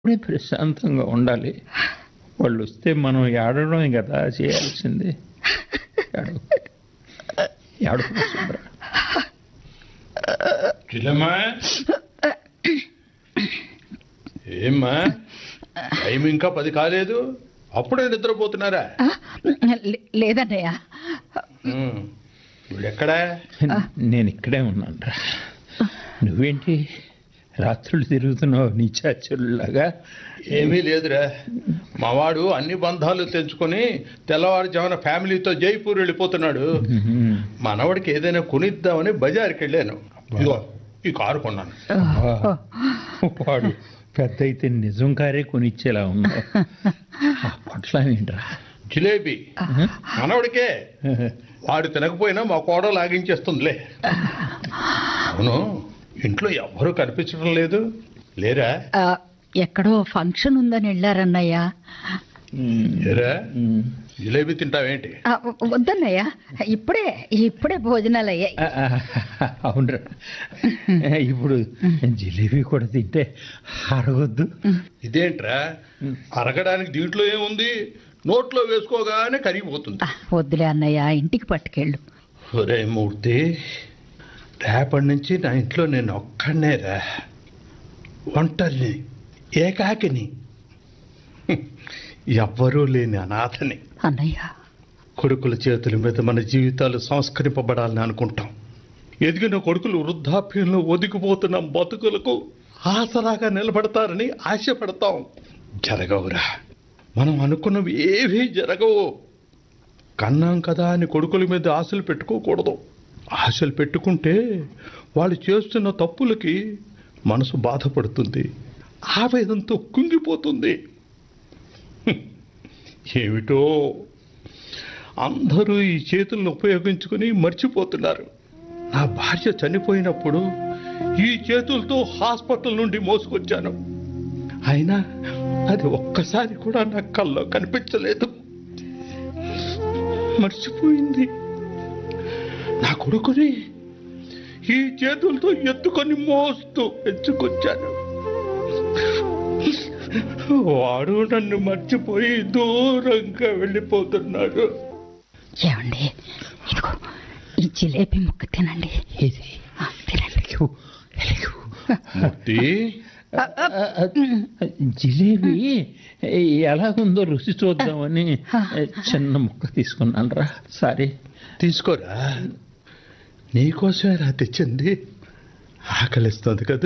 ఇప్పుడే ప్రశాంతంగా ఉండాలి వాళ్ళు వస్తే మనం ఏడవడమే కదా చేయాల్సింది ఏడవ ఏడవ సుందర చిల్లమ్మా ఏమ్మా టైం ఇంకా పది కాలేదు అప్పుడే నిద్రపోతున్నారా ఆ, లే- లేదన్నయ్య ఉమ్. వీడెక్కడా నేను ఇక్కడే ఉన్నాను రా నువ్వేంటి రాత్రులు తిరుగుతున్నావు నీ చాచుల్లాగా ఏమీ లేదురా మావాడు అన్ని బంధాలు తెంచుకొని తెల్లవారుజామున ఫ్యామిలీతో జైపూర్ వెళ్ళిపోతున్నాడు మనవడికి ఏదైనా కొనిద్దామని బజార్కి వెళ్ళాను ఇదిగో ఈ కారు కొన్నాను వాడు పెద్ద అయితే నిజం కారే కొనిచ్చేలా ఉన్నావు ఆ పొట్ల ఏంట్రా జిలేబీ మనవడికే వాడు తినకపోయినా మా కోడ లాగించేస్తుందిలే అవును ఇంట్లో ఎవ్వరూ కనిపించడం లేదు లేరా ఆ, ఎక్కడో ఫంక్షన్ ఉందని వెళ్ళారన్నయ్య లేరా జిలేబీ తింటావేంటి ఆ, వద్దన్నయ్య ఇప్పుడే ఇప్పుడే భోజనాలు అయ్యాయి ఆ, ఆ, అవునరా ఇప్పుడు జిలేబీ కూడా తింటే అరగొద్దు ఇదేంట్రా అరగడానికి దీంట్లో ఏముంది నోట్లో వేసుకోగానే కరిగిపోతుంది ఆ, వద్దులే అన్నయ్య ఇంటికి పట్టుకెళ్ళు ఒరే మూర్తి రేపటి నుంచి నా ఇంట్లో నేను ఒక్కడనేరా ఒంటరిని ఏకాకిని హ్మ్. ఎవ్వరూ లేని అనాథని అన్నయ్య కొడుకుల చేతుల మీద మన జీవితాలు సంస్కరింపబడాలని అనుకుంటాం ఎదిగిన కొడుకులు వృద్ధాప్యంలో ఒదిగిపోతున్న బతుకులకు ఆసరాగా నిలబడతారని ఆశపడతాం జరగవురా మనం అనుకున్నవి ఏవీ జరగవు కన్నాం కదా అని కొడుకుల మీద ఆశలు పెట్టుకోకూడదు ఆశలు పెట్టుకుంటే వాళ్ళు చేస్తున్న తప్పులకి మనసు బాధపడుతుంది ఆవేదంతో కుంగిపోతుంది హ్మ్. ఏమిటో అందరూ ఈ చేతులను ఉపయోగించుకుని మర్చిపోతున్నారు నా భార్య చనిపోయినప్పుడు ఈ చేతులతో హాస్పిటల్ నుండి మోసుకొచ్చాను అయినా అది ఒక్కసారి కూడా నా కల్లో కనిపించలేదు మర్చిపోయింది నా కొడుకుని ఈ చేతులతో ఎత్తుకొని మోస్తూ ఎత్తుకొచ్చాను వాడు నన్ను మర్చిపోయి దూరంగా వెళ్ళిపోతున్నాడు ఏమండి ఇదిగో ఈ జిలేబీ ముక్క తినండి ఇది ఆ, తినండి ఎలుగు, ఎలుగు. మూర్తి ఆ, ఆ, జిలేబీ ఎలాగుందో రుచి చూద్దామని చిన్న ముక్క తీసుకున్నాను రా సారీ తీసుకోరా నీకోసమే రా తెచ్చింది ఆకలిస్తుంది కదూ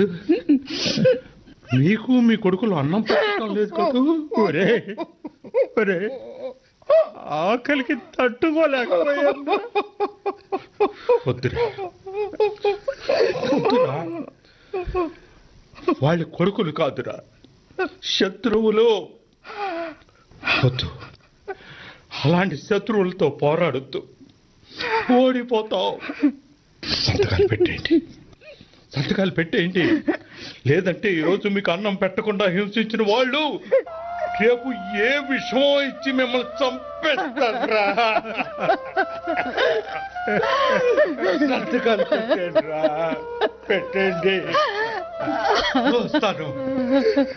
మీకు మీ కొడుకులు అన్నం పెట్టడం లేదు కదూ ఒరే ఒరే ఆకలికి తట్టుకోలేకపోయాను వద్దురా వద్దురా వాళ్ళ కొడుకులు కాదురా శత్రువులు వద్దు అలాంటి శత్రువులతో పోరాడొద్దు ఓడిపోతావు సంతకాలు పెట్టేయండి సంతకాలు పెట్టేయండి లేదంటే ఈరోజు మీకు అన్నం పెట్టకుండా హింసించిన వాళ్ళు రేపు ఏ విషమో ఇచ్చి మిమ్మల్ని చంపేస్తారా సంతకాలు పెట్టండి పెట్టండి వస్తాను